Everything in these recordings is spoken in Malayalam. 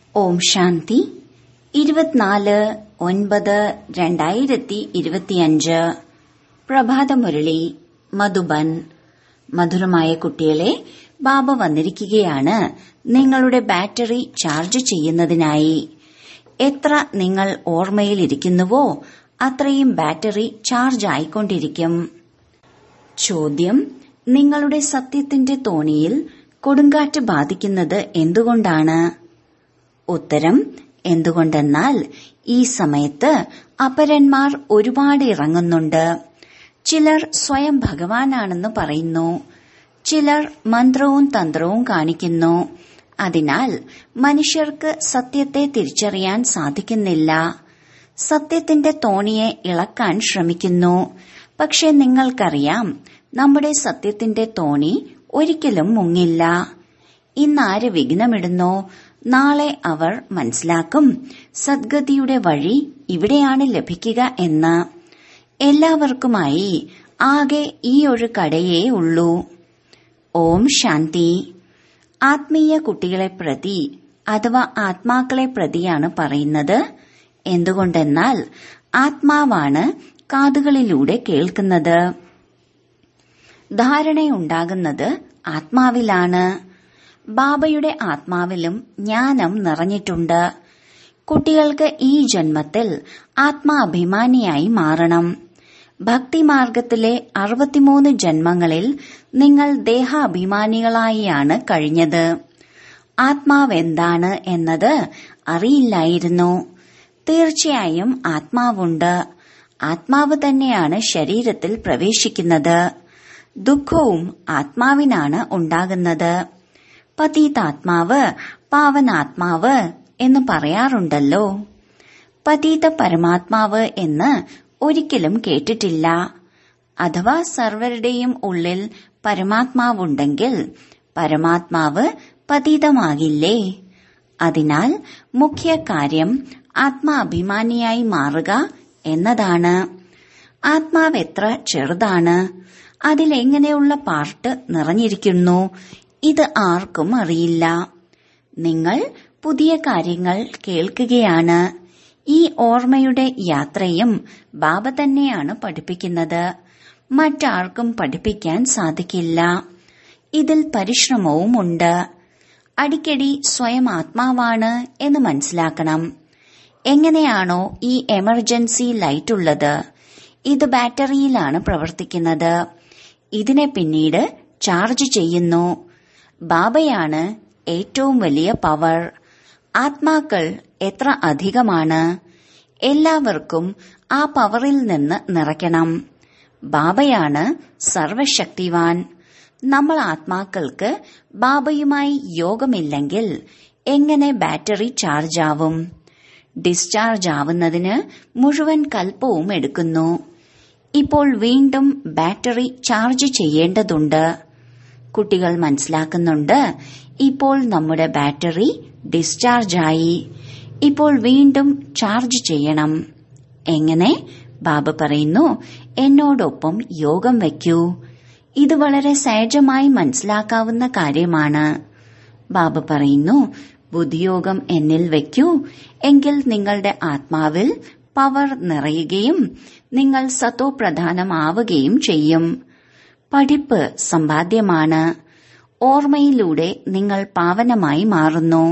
ഓം ശാന്തി ഇരുപത്തിനാല് ഒൻപത് രണ്ടായിരത്തി ഇരുപത്തിയഞ്ച് പ്രഭാതമുരളി മധുബൻ മധുരമായ കുട്ടികളെ ബാബ വന്നിരിക്കുകയാണ് നിങ്ങളുടെ ബാറ്ററി ചാർജ് ചെയ്യുന്നതിനായി എത്ര നിങ്ങൾ ഓർമ്മയിലിരിക്കുന്നുവോ അത്രയും ബാറ്ററി ചാർജ് ആയിക്കൊണ്ടിരിക്കും ചോദ്യം നിങ്ങളുടെ സത്യത്തിന്റെ തോണിയിൽ കൊടുങ്കാറ്റ് ബാധിക്കുന്നത് എന്തുകൊണ്ടാണ് ഉത്തരം എന്തുകൊണ്ടെന്നാൽ ഈ സമയത്ത് അപരന്മാർ ഒരുപാട് ഇറങ്ങുന്നുണ്ട് ചിലർ സ്വയം ഭഗവാനാണെന്ന് പറയുന്നു ചിലർ മന്ത്രവും തന്ത്രവും കാണിക്കുന്നു അതിനാൽ മനുഷ്യർക്ക് സത്യത്തെ തിരിച്ചറിയാൻ സാധിക്കുന്നില്ല സത്യത്തിന്റെ തോണിയെ ഇളക്കാൻ ശ്രമിക്കുന്നു പക്ഷെ നിങ്ങൾക്കറിയാം നമ്മുടെ സത്യത്തിന്റെ തോണി ഒരിക്കലും മുങ്ങില്ല ഇന്നാര് വിഘ്നമിടുന്നോ നാളെ അവർ മനസ്സിലാക്കും സദ്ഗതിയുടെ വഴി ഇവിടെയാണ് ലഭിക്കുക എന്ന് എല്ലാവർക്കുമായി ആകെ ഈ ഒരു കടയേ ഉള്ളൂ ഓം ശാന്തി ആത്മീയ കുട്ടികളെ പ്രതി അഥവാ ആത്മാക്കളെ പ്രതിയാണ് പറയുന്നത് എന്തുകൊണ്ടെന്നാൽ ആത്മാവാണ് കാതുകളിലൂടെ കേൾക്കുന്നത് ധാരണയുണ്ടാകുന്നത് ആത്മാവിലാണ് ബാബയുടെ ആത്മാവിലും ജ്ഞാനം നിറഞ്ഞിട്ടുണ്ട് കുട്ടികൾക്ക് ഈ ജന്മത്തിൽ ആത്മാഭിമാനിയായി മാറണം ഭക്തിമാർഗത്തിലെ അറുപത്തിമൂന്ന് ജന്മങ്ങളിൽ നിങ്ങൾ ദേഹാഭിമാനികളായാണ് കഴിഞ്ഞത് ആത്മാവെന്താണ് എന്നത് അറിയില്ലായിരുന്നു തീർച്ചയായും ആത്മാവുണ്ട് ആത്മാവ് തന്നെയാണ് ശരീരത്തിൽ പ്രവേശിക്കുന്നത് ദുഃഖവും ആത്മാവിനാണ് ഉണ്ടാകുന്നത് പതീതാത്മാവ് പാവനാത്മാവ് എന്ന് പറയാറുണ്ടല്ലോ പതീത പരമാത്മാവ് എന്ന് ഒരിക്കലും കേട്ടിട്ടില്ല അഥവാ സർവരുടെയും ഉള്ളിൽ പരമാത്മാവുണ്ടെങ്കിൽ പരമാത്മാവ് പതീതമാകില്ലേ അതിനാൽ മുഖ്യ കാര്യം ആത്മാഭിമാനിയായി മാറുക എന്നതാണ് ആത്മാവ് എത്ര ചെറുതാണ് അതിലെങ്ങനെയുള്ള പാർട്ട് നിറഞ്ഞിരിക്കുന്നു ഇത് ആർക്കും അറിയില്ല നിങ്ങൾ പുതിയ കാര്യങ്ങൾ കേൾക്കുകയാണ് ഈ ഓർമ്മയുടെ യാത്രയും ബാബ തന്നെയാണ് പഠിപ്പിക്കുന്നത് മറ്റാർക്കും പഠിപ്പിക്കാൻ സാധിക്കില്ല ഇതിൽ പരിശ്രമവുമുണ്ട് അടിക്കടി സ്വയം ആത്മാവാണ് എന്ന് മനസ്സിലാക്കണം എങ്ങനെയാണോ ഈ എമർജൻസി ലൈറ്റ് ഉള്ളത് ഇത് ബാറ്ററിയിലാണ് പ്രവർത്തിക്കുന്നത് ഇതിനെ പിന്നീട് ചാർജ് ചെയ്യുന്നു ബാബയാണ് ഏറ്റവും വലിയ പവർ ആത്മാക്കൾ എത്ര അധികമാണ് എല്ലാവർക്കും ആ പവറിൽ നിന്ന് നിറയ്ക്കണം ബാബയാണ് സർവശക്തിവാൻ നമ്മൾ ആത്മാക്കൾക്ക് ബാബയുമായി യോഗമില്ലെങ്കിൽ എങ്ങനെ ബാറ്ററി ചാർജ് ആവും ഡിസ്ചാർജ് ആവുന്നതിന് മുഴുവൻ കൽപ്പവും എടുക്കുന്നു ഇപ്പോൾ വീണ്ടും ബാറ്ററി ചാർജ് ചെയ്യേണ്ടതുണ്ട് കുട്ടികൾ മനസ്സിലാക്കുന്നുണ്ട് ഇപ്പോൾ നമ്മുടെ ബാറ്ററി ഡിസ്ചാർജ് ആയി ഇപ്പോൾ വീണ്ടും ചാർജ് ചെയ്യണം എങ്ങനെ ബാബ പറയുന്നു എന്നോടൊപ്പം യോഗം വയ്ക്കൂ ഇത് വളരെ സഹജമായി മനസ്സിലാക്കാവുന്ന കാര്യമാണ് ബാബ പറയുന്നു ബുദ്ധിയോഗം എന്നിൽ വയ്ക്കൂ എങ്കിൽ നിങ്ങളുടെ ആത്മാവിൽ പവർ നിറയുകയും നിങ്ങൾ സത്തോപ്രധാനമാവുകയും ചെയ്യും പഠിപ്പ് സമ്പാദ്യമാണ് ഓർമ്മയിലൂടെ നിങ്ങൾ പാവനമായി മാറുന്നു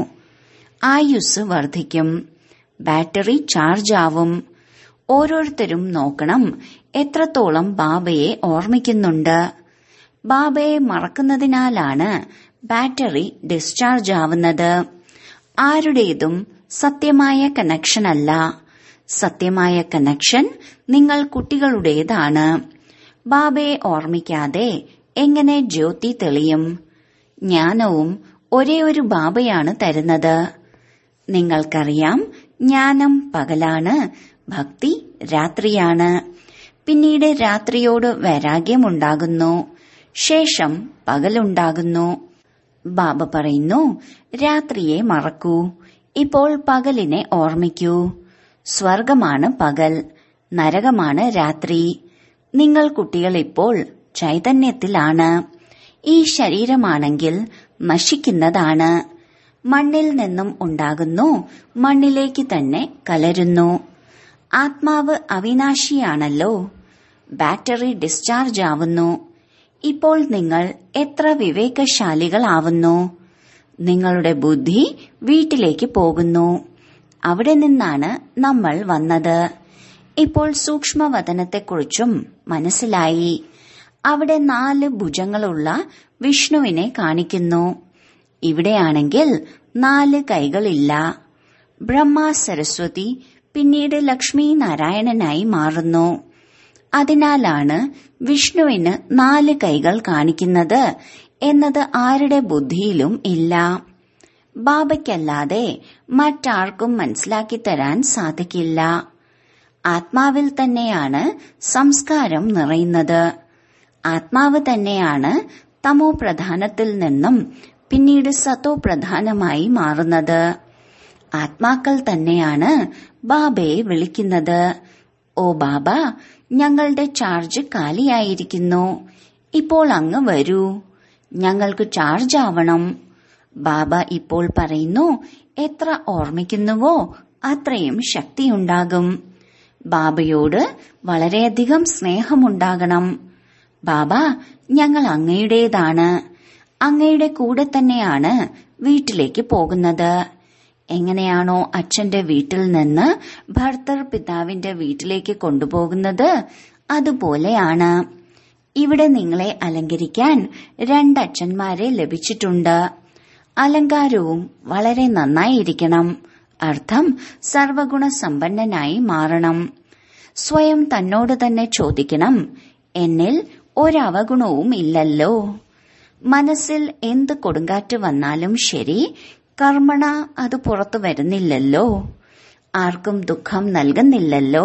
ആയുസ് വർദ്ധിക്കും ബാറ്ററി ചാർജ് ആവും ഓരോരുത്തരും നോക്കണം എത്രത്തോളം ബാബയെ ഓർമ്മിക്കുന്നുണ്ട് ബാബയെ മറക്കുന്നതിനാലാണ് ബാറ്ററി ഡിസ്ചാർജ് ആവുന്നത് ആരുടേതും സത്യമായ കണക്ഷൻ അല്ല സത്യമായ കണക്ഷൻ നിങ്ങൾ കുട്ടികളുടേതാണ് ബാബയെ ഓർമ്മിക്കാതെ എങ്ങനെ ജ്യോതി തെളിയും ജ്ഞാനവും ഒരേ ഒരു ബാബയാണ് തരുന്നത് നിങ്ങൾക്കറിയാം ജ്ഞാനം പകലാണ് ഭക്തി രാത്രിയാണ് പിന്നീട് രാത്രിയോട് വൈരാഗ്യമുണ്ടാകുന്നു ശേഷം പകലുണ്ടാകുന്നു ബാബ പറയുന്നു രാത്രിയെ മറക്കൂ ഇപ്പോൾ പകലിനെ ഓർമ്മിക്കൂ സ്വർഗമാണ് പകൽ നരകമാണ് രാത്രി നിങ്ങൾ കുട്ടികൾ ഇപ്പോൾ ചൈതന്യത്തിലാണ് ഈ ശരീരമാണെങ്കിൽ നശിക്കുന്നതാണ് മണ്ണിൽ നിന്നും ഉണ്ടാകുന്നു മണ്ണിലേക്ക് തന്നെ കലരുന്നു ആത്മാവ് അവിനാശിയാണല്ലോ ബാറ്ററി ഡിസ്ചാർജ് ആവുന്നു ഇപ്പോൾ നിങ്ങൾ എത്ര വിവേകശാലികളാവുന്നു നിങ്ങളുടെ ബുദ്ധി വീട്ടിലേക്ക് പോകുന്നു അവിടെ നിന്നാണ് നമ്മൾ വന്നത് ഇപ്പോൾ സൂക്ഷ്മവതനത്തെക്കുറിച്ചും മനസ്സിലായി അവിടെ നാല് ഭുജങ്ങളുള്ള വിഷ്ണുവിനെ കാണിക്കുന്നു ഇവിടെയാണെങ്കിൽ നാല് കൈകളില്ല ബ്രഹ്മ സരസ്വതി പിന്നീട് ലക്ഷ്മി നാരായണനായി മാറുന്നു അതിനാലാണ് വിഷ്ണുവിന് നാല് കൈകൾ കാണിക്കുന്നത് എന്നത് ആരുടെ ബുദ്ധിയിലും ഇല്ല ബാബയ്ക്കല്ലാതെ മറ്റാർക്കും മനസ്സിലാക്കി തരാൻ സാധിക്കില്ല ആത്മാവിൽ തന്നെയാണ് സംസ്കാരം നിറയുന്നത് ആത്മാവ് തന്നെയാണ് തമോ പ്രധാനത്തിൽ നിന്നും പിന്നീട് സത്തോ പ്രധാനമായി മാറുന്നത് ആത്മാക്കൾ തന്നെയാണ് ബാബയെ വിളിക്കുന്നത് ഓ ബാബ ഞങ്ങളുടെ ചാർജ് കാലിയായിരിക്കുന്നു ഇപ്പോൾ അങ്ങ് വരൂ ഞങ്ങൾക്ക് ചാർജ് ആവണം ബാബ ഇപ്പോൾ പറയുന്നു എത്ര ഓർമ്മിക്കുന്നുവോ അത്രയും ശക്തിയുണ്ടാകും ബാബയോട് വളരെയധികം സ്നേഹമുണ്ടാകണം ബാബ ഞങ്ങൾ അങ്ങയുടേതാണ് അങ്ങയുടെ കൂടെ തന്നെയാണ് വീട്ടിലേക്ക് പോകുന്നത് എങ്ങനെയാണോ അച്ഛന്റെ വീട്ടിൽ നിന്ന് ഭർത്തർ പിതാവിന്റെ വീട്ടിലേക്ക് കൊണ്ടുപോകുന്നത് അതുപോലെയാണ് ഇവിടെ നിങ്ങളെ അലങ്കരിക്കാൻ രണ്ടച്ഛന്മാരെ ലഭിച്ചിട്ടുണ്ട് അലങ്കാരവും വളരെ നന്നായിരിക്കണം അർത്ഥം സർവഗുണ സമ്പന്നനായി മാറണം സ്വയം തന്നോട് തന്നെ ചോദിക്കണം എന്നിൽ ഒരവഗുണവും ഇല്ലല്ലോ മനസ്സിൽ എന്ത് കൊടുങ്കാറ്റ് വന്നാലും ശരി കർമ്മണ അത് പുറത്തു വരുന്നില്ലല്ലോ ആർക്കും ദുഃഖം നൽകുന്നില്ലല്ലോ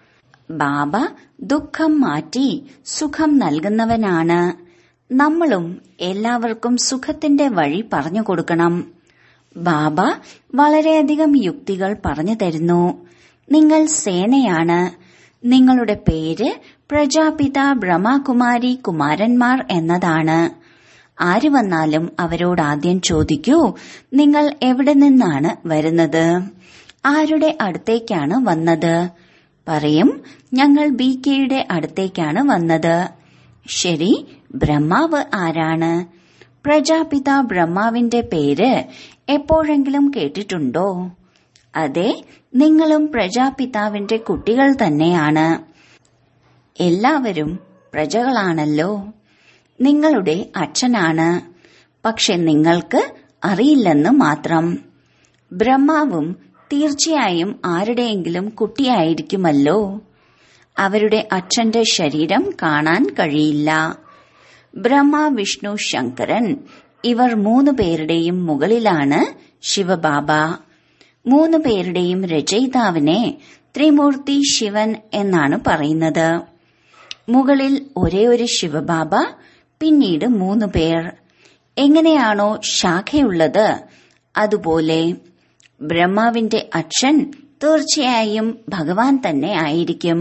ബാബ ദുഃഖം മാറ്റി സുഖം നൽകുന്നവനാണ് നമ്മളും എല്ലാവർക്കും സുഖത്തിന്റെ വഴി പറഞ്ഞു കൊടുക്കണം ബാബ വളരെയധികം യുക്തികൾ പറഞ്ഞു തരുന്നു നിങ്ങൾ സേനയാണ് നിങ്ങളുടെ പേര് പ്രജാപിത ബ്രഹ്മകുമാരി കുമാരന്മാർ എന്നതാണ് ആര് വന്നാലും അവരോട് ആദ്യം ചോദിക്കൂ നിങ്ങൾ എവിടെ നിന്നാണ് വരുന്നത് ആരുടെ അടുത്തേക്കാണ് വന്നത് പറയും ഞങ്ങൾ ബി കെയുടെ അടുത്തേക്കാണ് വന്നത് ശരി ബ്രഹ്മാവ് ആരാണ് പ്രജാപിത ബ്രഹ്മാവിന്റെ പേര് എപ്പോഴെങ്കിലും കേട്ടിട്ടുണ്ടോ അതെ നിങ്ങളും പ്രജാപിതാവിന്റെ കുട്ടികൾ തന്നെയാണ് എല്ലാവരും പ്രജകളാണല്ലോ നിങ്ങളുടെ അച്ഛനാണ് പക്ഷെ നിങ്ങൾക്ക് അറിയില്ലെന്ന് മാത്രം ബ്രഹ്മാവും തീർച്ചയായും ആരുടെയെങ്കിലും കുട്ടിയായിരിക്കുമല്ലോ അവരുടെ അച്ഛന്റെ ശരീരം കാണാൻ കഴിയില്ല ബ്രഹ്മ വിഷ്ണു ശങ്കരൻ ഇവർ മൂന്നു പേരുടെയും മുകളിലാണ് ശിവബാബ മൂന്നു പേരുടെയും രചയിതാവിനെ ത്രിമൂർത്തി ശിവൻ എന്നാണ് പറയുന്നത് മുകളിൽ ഒരേ ഒരു ശിവബാബ പിന്നീട് മൂന്നു പേർ എങ്ങനെയാണോ ശാഖയുള്ളത് അതുപോലെ ബ്രഹ്മാവിന്റെ അച്ഛൻ തീർച്ചയായും ഭഗവാൻ തന്നെ ആയിരിക്കും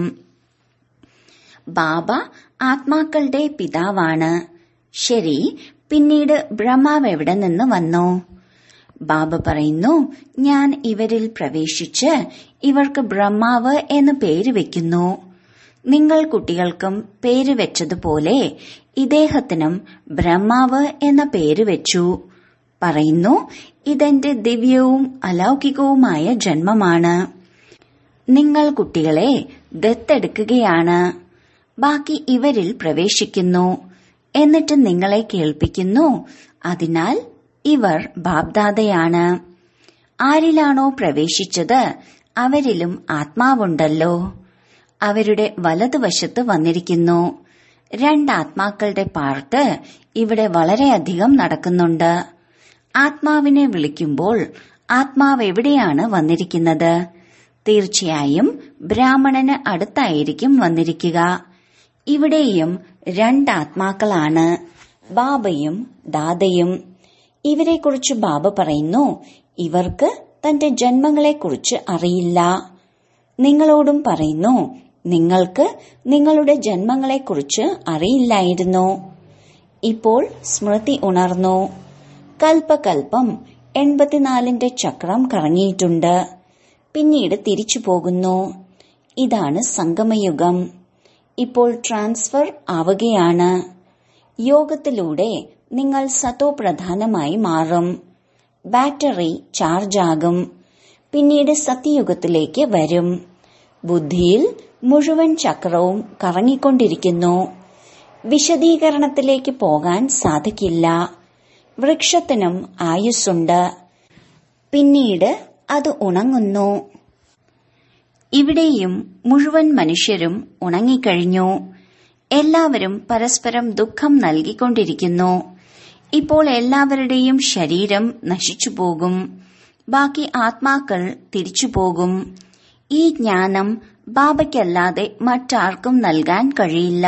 ബാബ ആത്മാക്കളുടെ പിതാവാണ് ശരി പിന്നീട് ബ്രഹ്മാവ് എവിടെ നിന്ന് വന്നു ബാബ പറയുന്നു ഞാൻ ഇവരിൽ പ്രവേശിച്ച് ഇവർക്ക് ബ്രഹ്മാവ് എന്ന് പേര് വെക്കുന്നു നിങ്ങൾ കുട്ടികൾക്കും പേര് വെച്ചതുപോലെ ഇദ്ദേഹത്തിനും ബ്രഹ്മാവ് എന്ന പേര് വെച്ചു പറയുന്നു ഇതെന്റെ ദിവ്യവും അലൗകികവുമായ ജന്മമാണ് നിങ്ങൾ കുട്ടികളെ ദത്തെടുക്കുകയാണ് ബാക്കി ഇവരിൽ പ്രവേശിക്കുന്നു എന്നിട്ട് നിങ്ങളെ കേൾപ്പിക്കുന്നു അതിനാൽ ഇവർ ബാബ്ദാദയാണ് ആരിലാണോ പ്രവേശിച്ചത് അവരിലും ആത്മാവുണ്ടല്ലോ അവരുടെ വലതുവശത്ത് വന്നിരിക്കുന്നു രണ്ടാത്മാക്കളുടെ പാർട്ട് ഇവിടെ വളരെയധികം നടക്കുന്നുണ്ട് ആത്മാവിനെ വിളിക്കുമ്പോൾ ആത്മാവ് എവിടെയാണ് വന്നിരിക്കുന്നത് തീർച്ചയായും ബ്രാഹ്മണന് അടുത്തായിരിക്കും വന്നിരിക്കുക ഇവിടെയും രണ്ടാത്മാക്കളാണ് ബാബയും ദാദയും ഇവരെക്കുറിച്ച് ബാബ പറയുന്നു ഇവർക്ക് തന്റെ ജന്മങ്ങളെക്കുറിച്ച് അറിയില്ല നിങ്ങളോടും പറയുന്നു നിങ്ങൾക്ക് നിങ്ങളുടെ ജന്മങ്ങളെക്കുറിച്ച് അറിയില്ലായിരുന്നു ഇപ്പോൾ സ്മൃതി ഉണർന്നു കൽപ്പകൽപ്പം എൺപത്തിനാലിന്റെ ചക്രം കറങ്ങിയിട്ടുണ്ട് പിന്നീട് തിരിച്ചു പോകുന്നു ഇതാണ് സംഗമയുഗം ഇപ്പോൾ ട്രാൻസ്ഫർ ആവുകയാണ് യോഗത്തിലൂടെ നിങ്ങൾ സത്തോ പ്രധാനമായി മാറും ബാറ്ററി ചാർജ് ആകും പിന്നീട് സത്യയുഗത്തിലേക്ക് വരും ബുദ്ധിയിൽ മുഴുവൻ ചക്രവും കറങ്ങിക്കൊണ്ടിരിക്കുന്നു വിശദീകരണത്തിലേക്ക് പോകാൻ സാധിക്കില്ല വൃക്ഷത്തിനും ആയുസ്സുണ്ട് പിന്നീട് അത് ഉണങ്ങുന്നു ഇവിടെയും മുഴുവൻ മനുഷ്യരും ഉണങ്ങിക്കഴിഞ്ഞു എല്ലാവരും പരസ്പരം ദുഃഖം നൽകിക്കൊണ്ടിരിക്കുന്നു ഇപ്പോൾ എല്ലാവരുടെയും ശരീരം നശിച്ചു പോകും ബാക്കി ആത്മാക്കൾ തിരിച്ചു പോകും ഈ ജ്ഞാനം ബാബയ്ക്കല്ലാതെ മറ്റാർക്കും നൽകാൻ കഴിയില്ല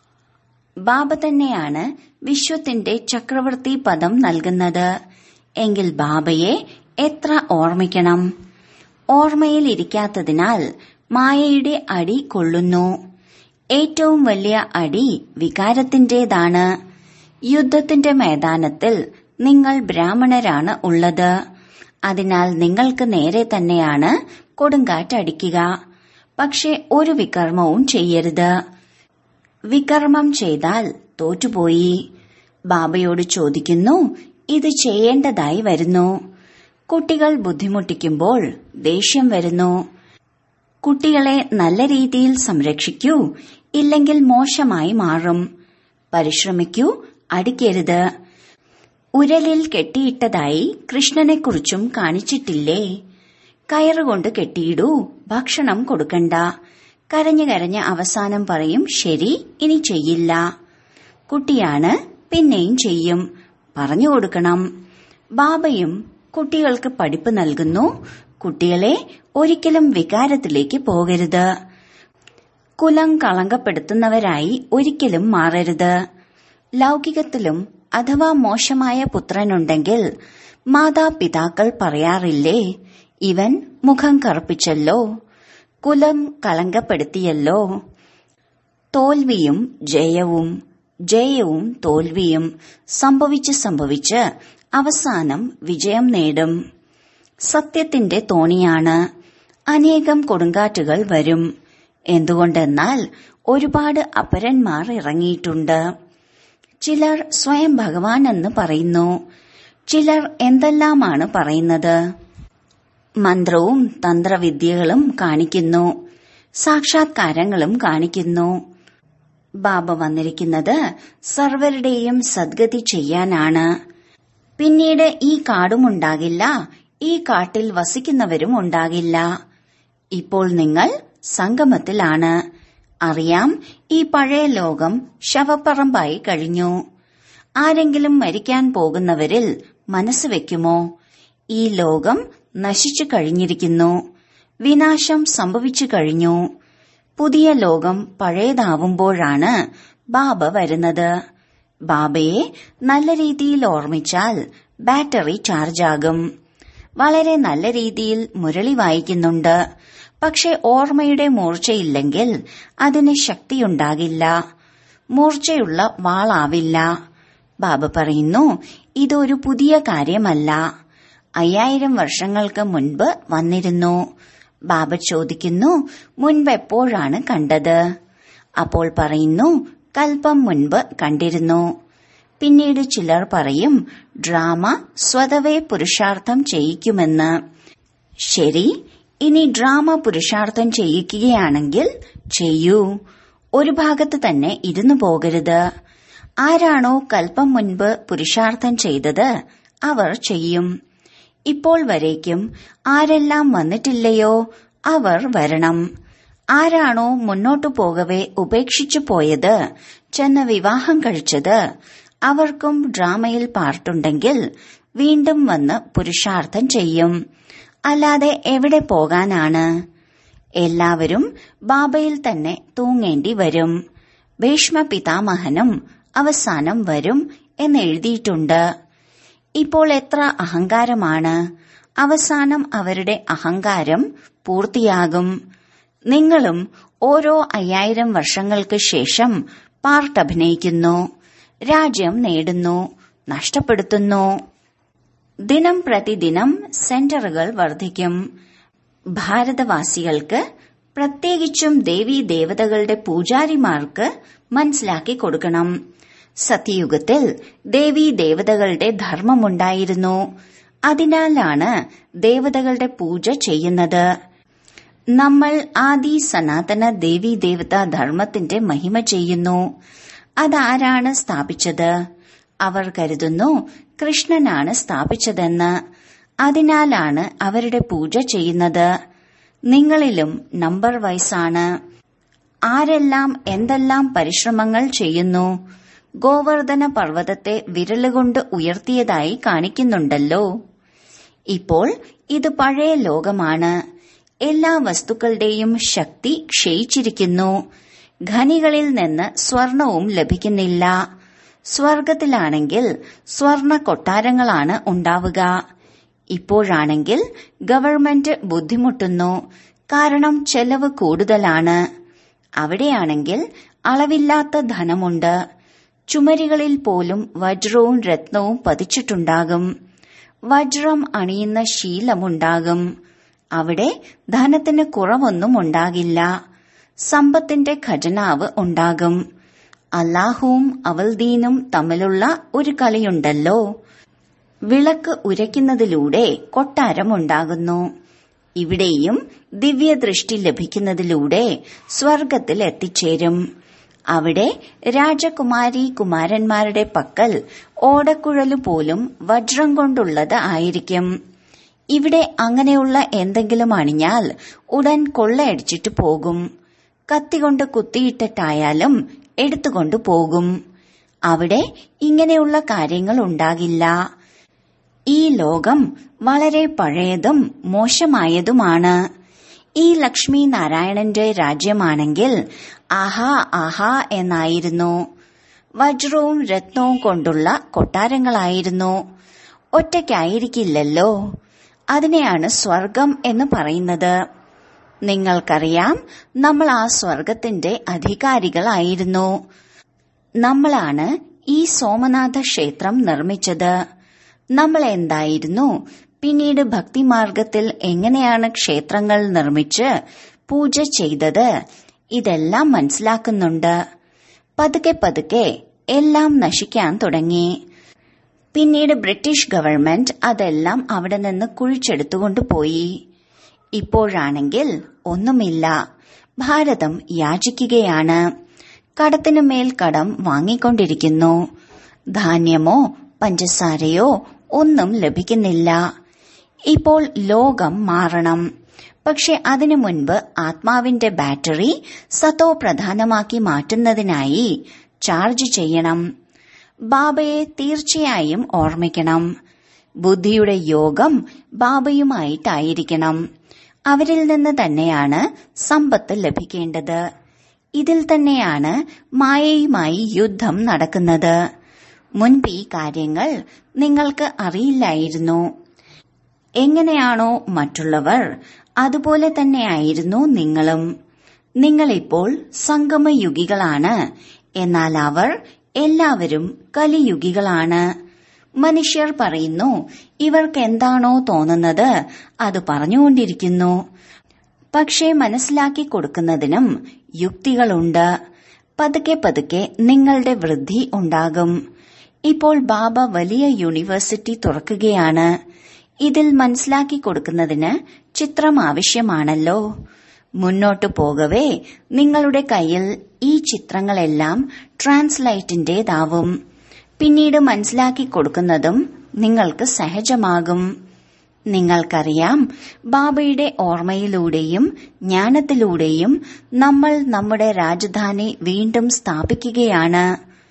ബാബ തന്നെയാണ് വിശ്വത്തിന്റെ ചക്രവർത്തി പദം നൽകുന്നത് എങ്കിൽ ബാബയെ എത്ര ഓർമ്മിക്കണം ഓർമ്മയിൽ ഇരിക്കാത്തതിനാൽ മായയുടെ അടി കൊള്ളുന്നു ഏറ്റവും വലിയ അടി വികാരത്തിന്റേതാണ് യുദ്ധത്തിന്റെ മൈതാനത്തിൽ നിങ്ങൾ ബ്രാഹ്മണരാണ് ഉള്ളത് അതിനാൽ നിങ്ങൾക്ക് നേരെ തന്നെയാണ് കൊടുങ്കാറ്റടിക്കുക പക്ഷെ ഒരു വികർമ്മവും ചെയ്യരുത് വികർമ്മം ചെയ്താൽ തോറ്റുപോയി ബാബയോട് ചോദിക്കുന്നു ഇത് ചെയ്യേണ്ടതായി വരുന്നു കുട്ടികൾ ബുദ്ധിമുട്ടിക്കുമ്പോൾ ദേഷ്യം വരുന്നു കുട്ടികളെ നല്ല രീതിയിൽ സംരക്ഷിക്കൂ ഇല്ലെങ്കിൽ മോശമായി മാറും പരിശ്രമിക്കൂ അടിക്കരുത് ഉരലിൽ കെട്ടിയിട്ടതായി കൃഷ്ണനെക്കുറിച്ചും കാണിച്ചിട്ടില്ലേ കയറുകൊണ്ട് കെട്ടിയിടൂ ഭക്ഷണം കൊടുക്കണ്ട കരഞ്ഞു കരഞ്ഞ് അവസാനം പറയും ശരി ഇനി ചെയ്യില്ല കുട്ടിയാണ് പിന്നെയും ചെയ്യും പറഞ്ഞു കൊടുക്കണം ബാബയും കുട്ടികൾക്ക് പഠിപ്പ് നൽകുന്നു കുട്ടികളെ ഒരിക്കലും വികാരത്തിലേക്ക് പോകരുത് കുലം കളങ്കപ്പെടുത്തുന്നവരായി ഒരിക്കലും മാറരുത് ലൗകികത്തിലും അഥവാ മോശമായ പുത്രനുണ്ടെങ്കിൽ മാതാപിതാക്കൾ പറയാറില്ലേ ഇവൻ മുഖം കറുപ്പിച്ചല്ലോ കുലം കളങ്കപ്പെടുത്തിയല്ലോ തോൽവിയും ജയവും ജയവും തോൽവിയും സംഭവിച്ച് സംഭവിച്ച് അവസാനം വിജയം നേടും സത്യത്തിന്റെ തോണിയാണ് അനേകം കൊടുങ്കാറ്റുകൾ വരും എന്തുകൊണ്ടെന്നാൽ ഒരുപാട് അപരന്മാർ ഇറങ്ങിയിട്ടുണ്ട് ചിലർ സ്വയം ഭഗവാൻ എന്ന് പറയുന്നു ചിലർ എന്തെല്ലാമാണ് പറയുന്നത് മന്ത്രവും തന്ത്രവിദ്യകളും കാണിക്കുന്നു സാക്ഷാത്കാരങ്ങളും കാണിക്കുന്നു ബാബ വന്നിരിക്കുന്നത് സർവരുടെയും സദ്ഗതി ചെയ്യാനാണ് പിന്നീട് ഈ കാടും ഉണ്ടാകില്ല ഈ കാട്ടിൽ വസിക്കുന്നവരും ഉണ്ടാകില്ല ഇപ്പോൾ നിങ്ങൾ സംഗമത്തിലാണ് അറിയാം ഈ പഴയ ലോകം ശവപ്പറമ്പായി കഴിഞ്ഞു ആരെങ്കിലും മരിക്കാൻ പോകുന്നവരിൽ മനസ്സ് വെക്കുമോ ഈ ലോകം നശിച്ചു കഴിഞ്ഞിരിക്കുന്നു വിനാശം സംഭവിച്ചു കഴിഞ്ഞു പുതിയ ലോകം പഴയതാവുമ്പോഴാണ് ബാബ വരുന്നത് ബാബയെ നല്ല രീതിയിൽ ഓർമ്മിച്ചാൽ ബാറ്ററി ചാർജാകും വളരെ നല്ല രീതിയിൽ മുരളി വായിക്കുന്നുണ്ട് പക്ഷെ ഓർമ്മയുടെ മൂർച്ചയില്ലെങ്കിൽ അതിന് ശക്തിയുണ്ടാകില്ല മൂർച്ചയുള്ള വാളാവില്ല ബാബ പറയുന്നു ഇതൊരു പുതിയ കാര്യമല്ല അയ്യായിരം വർഷങ്ങൾക്ക് മുൻപ് വന്നിരുന്നു ബാബ ചോദിക്കുന്നു മുൻപ് എപ്പോഴാണ് കണ്ടത് അപ്പോൾ പറയുന്നു കൽപ്പം മുൻപ് കണ്ടിരുന്നു പിന്നീട് ചിലർ പറയും ഡ്രാമ സ്വതവേ പുരുഷാർത്ഥം ചെയ്യിക്കുമെന്ന് ശരി ഇനി ഡ്രാമ പുരുഷാർത്ഥം ചെയ്യിക്കുകയാണെങ്കിൽ ചെയ്യൂ ഒരു ഭാഗത്ത് തന്നെ ഇരുന്നു പോകരുത് ആരാണോ കൽപ്പം മുൻപ് പുരുഷാർത്ഥം ചെയ്തത് അവർ ചെയ്യും ഇപ്പോൾ വരേക്കും ആരെല്ലാം വന്നിട്ടില്ലയോ അവർ വരണം ആരാണോ മുന്നോട്ടു പോകവെ ഉപേക്ഷിച്ചു പോയത് ചെന്ന് വിവാഹം കഴിച്ചത് അവർക്കും ഡ്രാമയിൽ പാർട്ടുണ്ടെങ്കിൽ വീണ്ടും വന്ന് പുരുഷാർത്ഥം ചെയ്യും അല്ലാതെ എവിടെ പോകാനാണ് എല്ലാവരും ബാബയിൽ തന്നെ തൂങ്ങേണ്ടി വരും ഭീഷ്മ പിതാമഹനും അവസാനം വരും എന്നെഴുതിയിട്ടുണ്ട് ഇപ്പോൾ എത്ര അഹങ്കാരമാണ് അവസാനം അവരുടെ അഹങ്കാരം പൂർത്തിയാകും നിങ്ങളും ഓരോ അയ്യായിരം വർഷങ്ങൾക്ക് ശേഷം പാർട്ട് അഭിനയിക്കുന്നു രാജ്യം നേടുന്നു നഷ്ടപ്പെടുത്തുന്നു ദിനം പ്രതിദിനം സെന്ററുകൾ വർദ്ധിക്കും ഭാരതവാസികൾക്ക് പ്രത്യേകിച്ചും ദേവീ ദേവതകളുടെ പൂജാരിമാർക്ക് മനസ്സിലാക്കി കൊടുക്കണം സത്യയുഗത്തിൽ ദേവീ ദേവതകളുടെ ധർമ്മമുണ്ടായിരുന്നു അതിനാലാണ് ദേവതകളുടെ പൂജ ചെയ്യുന്നത് നമ്മൾ ആദി സനാതന ദേവീ ദേവതാ ധർമ്മത്തിന്റെ മഹിമ ചെയ്യുന്നു അതാരാണ് സ്ഥാപിച്ചത് അവർ കരുതുന്നു കൃഷ്ണനാണ് സ്ഥാപിച്ചതെന്ന് അതിനാലാണ് അവരുടെ പൂജ ചെയ്യുന്നത് നിങ്ങളിലും നമ്പർ വൈസാണ് ആരെല്ലാം എന്തെല്ലാം പരിശ്രമങ്ങൾ ചെയ്യുന്നു ഗോവർദ്ധന പർവ്വതത്തെ വിരലുകൊണ്ട് ഉയർത്തിയതായി കാണിക്കുന്നുണ്ടല്ലോ ഇപ്പോൾ ഇത് പഴയ ലോകമാണ് എല്ലാ വസ്തുക്കളുടെയും ശക്തി ക്ഷയിച്ചിരിക്കുന്നു ഖനികളിൽ നിന്ന് സ്വർണവും ലഭിക്കുന്നില്ല സ്വർഗത്തിലാണെങ്കിൽ സ്വർണ കൊട്ടാരങ്ങളാണ് ഉണ്ടാവുക ഇപ്പോഴാണെങ്കിൽ ഗവൺമെന്റ് ബുദ്ധിമുട്ടുന്നു കാരണം ചെലവ് കൂടുതലാണ് അവിടെയാണെങ്കിൽ അളവില്ലാത്ത ധനമുണ്ട് ചുമരുകളിൽ പോലും വജ്രവും രത്നവും പതിച്ചിട്ടുണ്ടാകും വജ്രം അണിയുന്ന ശീലമുണ്ടാകും അവിടെ ധനത്തിന് കുറവൊന്നും ഉണ്ടാകില്ല സമ്പത്തിന്റെ ഖജനാവ് ഉണ്ടാകും അല്ലാഹുവും അവൽദീനും തമ്മിലുള്ള ഒരു കളിയുണ്ടല്ലോ വിളക്ക് ഉരയ്ക്കുന്നതിലൂടെ കൊട്ടാരമുണ്ടാകുന്നു ഇവിടെയും ദിവ്യദൃഷ്ടി ലഭിക്കുന്നതിലൂടെ സ്വർഗത്തിൽ എത്തിച്ചേരും അവിടെ രാജകുമാരി കുമാരന്മാരുടെ പക്കൽ ഓടക്കുഴല് പോലും വജ്രം കൊണ്ടുള്ളത് ആയിരിക്കും ഇവിടെ അങ്ങനെയുള്ള എന്തെങ്കിലും അണിഞ്ഞാൽ ഉടൻ കൊള്ളയടിച്ചിട്ട് പോകും കത്തികൊണ്ട് കുത്തിയിട്ടിട്ടായാലും എടുത്തുകൊണ്ടു പോകും അവിടെ ഇങ്ങനെയുള്ള കാര്യങ്ങൾ ഉണ്ടാകില്ല ഈ ലോകം വളരെ പഴയതും മോശമായതുമാണ് ഈ ലക്ഷ്മി നാരായണന്റെ രാജ്യമാണെങ്കിൽ ആഹാ ആഹാ എന്നായിരുന്നു വജ്രവും രത്നവും കൊണ്ടുള്ള കൊട്ടാരങ്ങളായിരുന്നു ഒറ്റയ്ക്കായിരിക്കില്ലല്ലോ അതിനെയാണ് സ്വർഗം എന്ന് പറയുന്നത് നിങ്ങൾക്കറിയാം നമ്മൾ ആ സ്വർഗത്തിന്റെ അധികാരികളായിരുന്നു നമ്മളാണ് ഈ സോമനാഥ ക്ഷേത്രം നിർമ്മിച്ചത് നമ്മൾ എന്തായിരുന്നു പിന്നീട് ഭക്തിമാർഗത്തിൽ എങ്ങനെയാണ് ക്ഷേത്രങ്ങൾ നിർമ്മിച്ച് പൂജ ചെയ്തത് ഇതെല്ലാം മനസ്സിലാക്കുന്നുണ്ട് പതുക്കെ പതുക്കെ എല്ലാം നശിക്കാൻ തുടങ്ങി പിന്നീട് ബ്രിട്ടീഷ് ഗവൺമെന്റ് അതെല്ലാം അവിടെ നിന്ന് കുഴിച്ചെടുത്തുകൊണ്ട് പോയി ഇപ്പോഴാണെങ്കിൽ ഒന്നുമില്ല ഭാരതം യാചിക്കുകയാണ് കടത്തിനു മേൽ കടം വാങ്ങിക്കൊണ്ടിരിക്കുന്നു ധാന്യമോ പഞ്ചസാരയോ ഒന്നും ലഭിക്കുന്നില്ല ഇപ്പോൾ ലോകം മാറണം പക്ഷെ അതിനു മുൻപ് ആത്മാവിന്റെ ബാറ്ററി സത്തോ പ്രധാനമാക്കി മാറ്റുന്നതിനായി ചാർജ് ചെയ്യണം ബാബയെ തീർച്ചയായും ഓർമ്മിക്കണം ബുദ്ധിയുടെ യോഗം ബാബയുമായിട്ടായിരിക്കണം അവരിൽ നിന്ന് തന്നെയാണ് സമ്പത്ത് ലഭിക്കേണ്ടത് ഇതിൽ തന്നെയാണ് മായയുമായി യുദ്ധം നടക്കുന്നത് മുൻപ് ഈ കാര്യങ്ങൾ നിങ്ങൾക്ക് അറിയില്ലായിരുന്നു എങ്ങനെയാണോ മറ്റുള്ളവർ അതുപോലെ തന്നെയായിരുന്നു നിങ്ങളും നിങ്ങളിപ്പോൾ സംഗമയുഗികളാണ് എന്നാൽ അവർ എല്ലാവരും കലിയുഗികളാണ് മനുഷ്യർ പറയുന്നു ഇവർക്ക് എന്താണോ തോന്നുന്നത് അത് പറഞ്ഞുകൊണ്ടിരിക്കുന്നു പക്ഷേ മനസ്സിലാക്കി കൊടുക്കുന്നതിനും യുക്തികളുണ്ട് പതുക്കെ പതുക്കെ നിങ്ങളുടെ വൃദ്ധി ഉണ്ടാകും ഇപ്പോൾ ബാബ വലിയ യൂണിവേഴ്സിറ്റി തുറക്കുകയാണ് ഇതിൽ മനസ്സിലാക്കി കൊടുക്കുന്നതിന് ചിത്രം ആവശ്യമാണല്ലോ മുന്നോട്ടു പോകവേ നിങ്ങളുടെ കയ്യിൽ ഈ ചിത്രങ്ങളെല്ലാം ട്രാൻസ്ലൈറ്റിന്റേതാവും പിന്നീട് മനസ്സിലാക്കി കൊടുക്കുന്നതും നിങ്ങൾക്ക് സഹജമാകും നിങ്ങൾക്കറിയാം ബാബയുടെ ഓർമ്മയിലൂടെയും ജ്ഞാനത്തിലൂടെയും നമ്മൾ നമ്മുടെ രാജധാനി വീണ്ടും സ്ഥാപിക്കുകയാണ്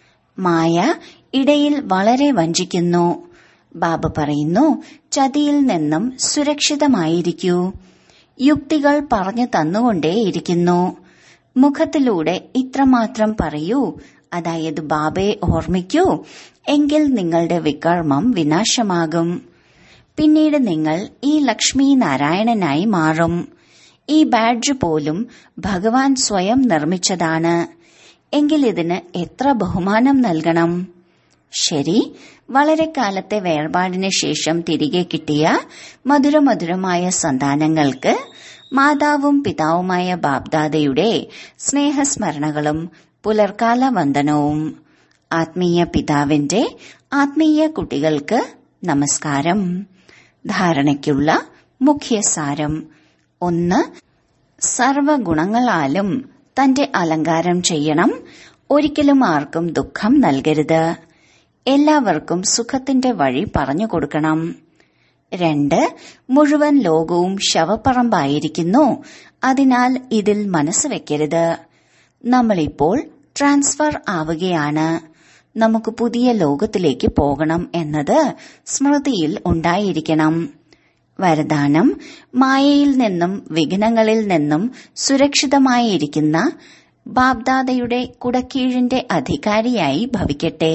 മായ ഇടയിൽ വളരെ വഞ്ചിക്കുന്നു ബാബ പറയുന്നു ചതിയിൽ നിന്നും സുരക്ഷിതമായിരിക്കൂ യുക്തികൾ പറഞ്ഞു തന്നുകൊണ്ടേയിരിക്കുന്നു മുഖത്തിലൂടെ ഇത്രമാത്രം പറയൂ അതായത് ബാബയെ ഓർമ്മിക്കൂ എങ്കിൽ നിങ്ങളുടെ വികർമ്മം വിനാശമാകും പിന്നീട് നിങ്ങൾ ഈ ലക്ഷ്മി നാരായണനായി മാറും ഈ ബാഡ്ജ് പോലും ഭഗവാൻ സ്വയം നിർമ്മിച്ചതാണ് എങ്കിൽ ഇതിന് എത്ര ബഹുമാനം നൽകണം ശരി വളരെ കാലത്തെ വേർപാടിന് ശേഷം തിരികെ കിട്ടിയ മധുരമധുരമായ സന്താനങ്ങൾക്ക് മാതാവും പിതാവുമായ ബാബ്ദാദയുടെ സ്നേഹസ്മരണകളും പുലർക്കാല വന്ദനവും ആത്മീയ പിതാവിന്റെ ആത്മീയ കുട്ടികൾക്ക് നമസ്കാരം ധാരണയ്ക്കുള്ള മുഖ്യസാരം ഒന്ന് സർവഗുണങ്ങളാലും തന്റെ അലങ്കാരം ചെയ്യണം ഒരിക്കലും ആർക്കും ദുഃഖം നൽകരുത് എല്ലാവർക്കും സുഖത്തിന്റെ വഴി പറഞ്ഞു കൊടുക്കണം രണ്ട് മുഴുവൻ ലോകവും ശവപ്പറമ്പായിരിക്കുന്നു അതിനാൽ ഇതിൽ മനസ്സ് വെക്കരുത് നമ്മളിപ്പോൾ ട്രാൻസ്ഫർ ആവുകയാണ് നമുക്ക് പുതിയ ലോകത്തിലേക്ക് പോകണം എന്നത് സ്മൃതിയിൽ ഉണ്ടായിരിക്കണം വരദാനം മായയിൽ നിന്നും വിഘ്നങ്ങളിൽ നിന്നും സുരക്ഷിതമായിരിക്കുന്ന ബാബ്ദാദയുടെ കുടക്കീഴിന്റെ അധികാരിയായി ഭവിക്കട്ടെ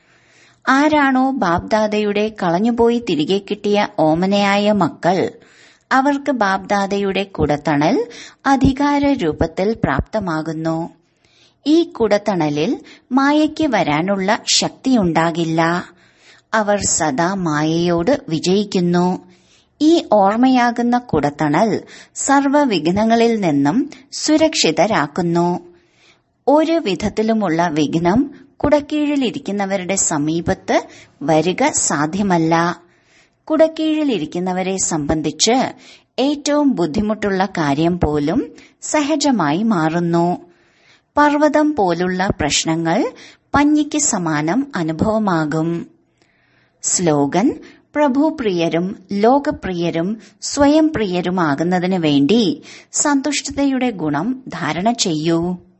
ആരാണോ ബാബ്ദാദയുടെ കളഞ്ഞുപോയി തിരികെ കിട്ടിയ ഓമനയായ മക്കൾ അവർക്ക് ബാബ്ദാദയുടെ കുടത്തണൽ അധികാര രൂപത്തിൽ പ്രാപ്തമാകുന്നു ഈ കുടത്തണലിൽ മായയ്ക്ക് വരാനുള്ള ശക്തിയുണ്ടാകില്ല അവർ സദാ മായയോട് വിജയിക്കുന്നു ഈ ഓർമ്മയാകുന്ന കുടത്തണൽ സർവവിഘ്നങ്ങളിൽ നിന്നും സുരക്ഷിതരാക്കുന്നു ഒരു വിധത്തിലുമുള്ള വിഘ്നം കുടക്കീഴിലിരിക്കുന്നവരുടെ സമീപത്ത് വരിക സാധ്യമല്ല കുടക്കീഴിലിരിക്കുന്നവരെ സംബന്ധിച്ച് ഏറ്റവും ബുദ്ധിമുട്ടുള്ള കാര്യം പോലും സഹജമായി മാറുന്നു പർവ്വതം പോലുള്ള പ്രശ്നങ്ങൾ പഞ്ഞിക്ക് സമാനം അനുഭവമാകും സ്ലോഗൻ പ്രഭുപ്രിയരും ലോകപ്രിയരും സ്വയം പ്രിയരുമാകുന്നതിനു വേണ്ടി സന്തുഷ്ടതയുടെ ഗുണം ധാരണ ചെയ്യൂ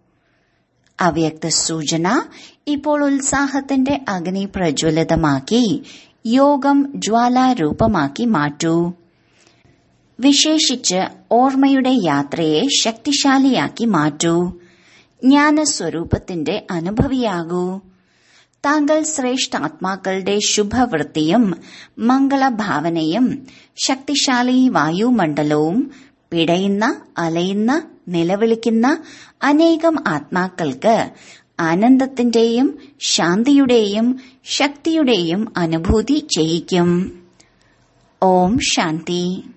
അവ്യക്ത സൂചന ഇപ്പോൾ ഉത്സാഹത്തിന്റെ അഗ്നി പ്രജ്വലിതമാക്കി യോഗം ജ്വാലാരൂപമാക്കി മാറ്റൂ വിശേഷിച്ച് ഓർമ്മയുടെ യാത്രയെ ശക്തിശാലിയാക്കി മാറ്റൂ ജ്ഞാനസ്വരൂപത്തിന്റെ അനുഭവിയാകൂ താങ്കൾ ശ്രേഷ്ഠാത്മാക്കളുടെ ശുഭവൃത്തിയും മംഗളഭാവനയും ശക്തിശാലി വായുമണ്ഡലവും പിടയുന്ന അലയുന്ന നിലവിളിക്കുന്ന അനേകം ആത്മാക്കൾക്ക് ആനന്ദത്തിന്റെയും ശാന്തിയുടെയും ശക്തിയുടെയും അനുഭൂതി ചെയ്യിക്കും ഓം ശാന്തി